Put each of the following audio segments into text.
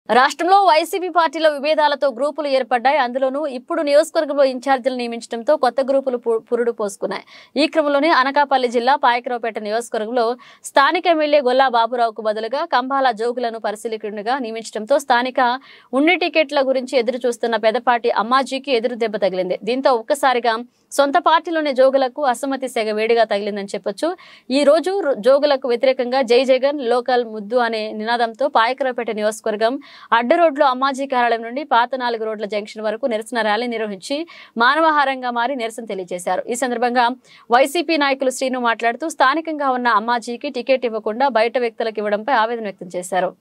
రాష్ట్రంలో వైసీపీ పార్టీలో విభేదాలతో గ్రూపులు ఏర్పడ్డాయి అందులోనూ ఇప్పుడు నియోజకవర్గంలో ఇన్ఛార్జీలు నియమించడంతో కొత్త గ్రూపులు పు- పురుడు పోసుకున్నాయి ఈ క్రమంలోనే అనకాపల్లి జిల్లా పాయకరావుపేట నియోజకవర్గంలో స్థానిక ఎమ్మెల్యే గొల్లా బాబురావుకు బదులుగా కంబాల జోగులను పరిశీలకుడిగా నియమించడంతో స్థానిక ఉండి టికెట్ల గురించి ఎదురు చూస్తున్న పెదపాటి అమ్మాజీకి ఎదురు దెబ్బ తగిలింది దీంతో ఒక్కసారిగా సొంత పార్టీలోని జోగులకు అసమ్మతి సెగ వేడిగా తగిలిందని చెప్పొచ్చు ఈ రోజు రు- జోగులకు వ్యతిరేకంగా జై జగన్ లోకల్ ముద్దు అనే నినాదంతో పాయకరావుపేట నియోజకవర్గం అడ్డ రోడ్లో అమ్మాజీ కార్యాలయం నుండి పాత నాలుగు రోడ్ల జంక్షన్ వరకు నిరసన ర్యాలీ నిర్వహించి మానవహారంగా మారి నిరసన తెలియజేశారు ఈ సందర్భంగా వైసీపీ నాయకులు శ్రీను మాట్లాడుతూ స్థానికంగా ఉన్న అమ్మాజీకి టికెట్ ఇవ్వకుండా బయట వ్యక్తులకు ఇవ్వడంపై ఆవేదన వ్యక్తం చేశారు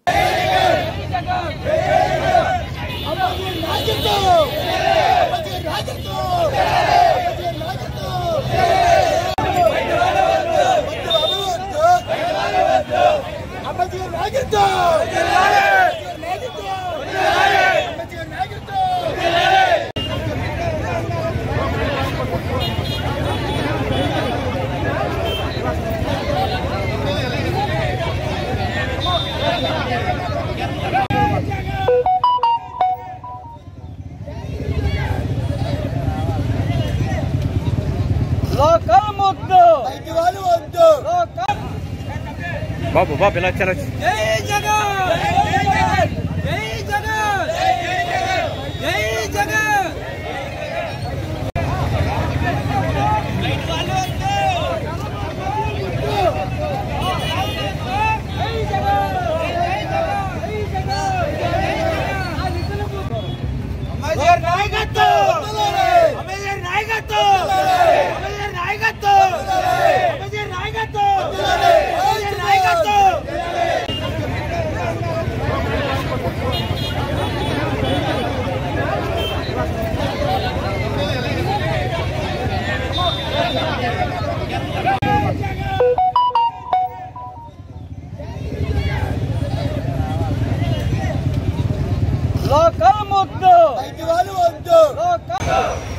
లోకల్ ముద్దు బాబు బాబు ఇలా వచ్చారు జై జగన్ జై జగన్ జై జగన్ జై జగన్ అమేజర్ నాయకత్వం అమేజర్ నాయకత్వం అమేజర్ నాయకత్వం అమేజర్ నాయకత్వం అమేజర్ నాయకత్వం లోకల్ ముద్దు లోకల్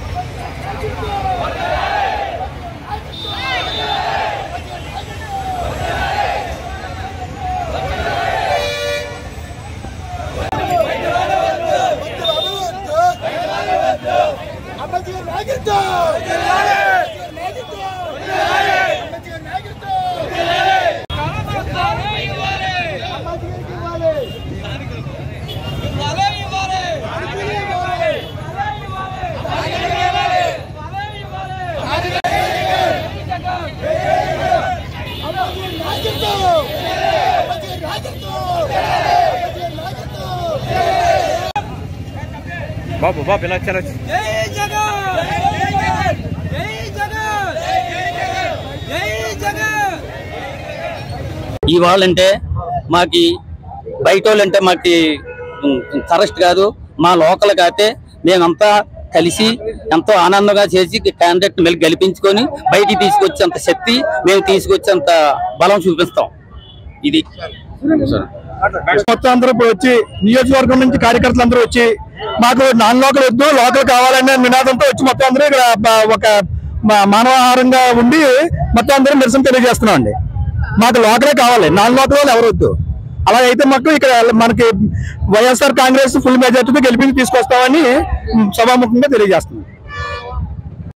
బాబు బాబు ఇలా వచ్చారు జై జగన్ జై జగన్ జై జగన్ జై జగన్ ఇవాళంటే మాకి బయట వాళ్ళంటే మాకి కరెక్ట్ కాదు మా లోకల్ కాతే మేమంతా కలిసి ఎంతో ఆనందంగా చేసి క్యాండిడేట్ మళ్ళీ గెలిపించుకొని బయటికి తీసుకొచ్చేంత శక్తి మేము తీసుకొచ్చేంత బలం చూపిస్తాం ఇది మొత్తం అందరూ ఇప్పుడు వచ్చి నియోజకవర్గం నుంచి కార్యకర్తలు అందరూ వచ్చి మాకు నాన్ లోకల్ వద్దు లోకల్ కావాలనే నినాదంతో వచ్చి మొత్తం అందరూ ఇక్కడ బ- ఒక మా- మానవాహారంగా ఉండి మొత్తం అందరూ నిరసన తెలియజేస్తున్నాం అండి మాకు లోకలే కావాలి నాన్ లోకల్ వాళ్ళు ఎవరు వద్దు అలా అయితే మాకు ఇక్కడ మనకి వైఎస్ఆర్ కాంగ్రెస్ ఫుల్ మెజార్టీతో గెలిపించి తీసుకొస్తామని సభాముఖంగా తెలియజేస్తున్నాం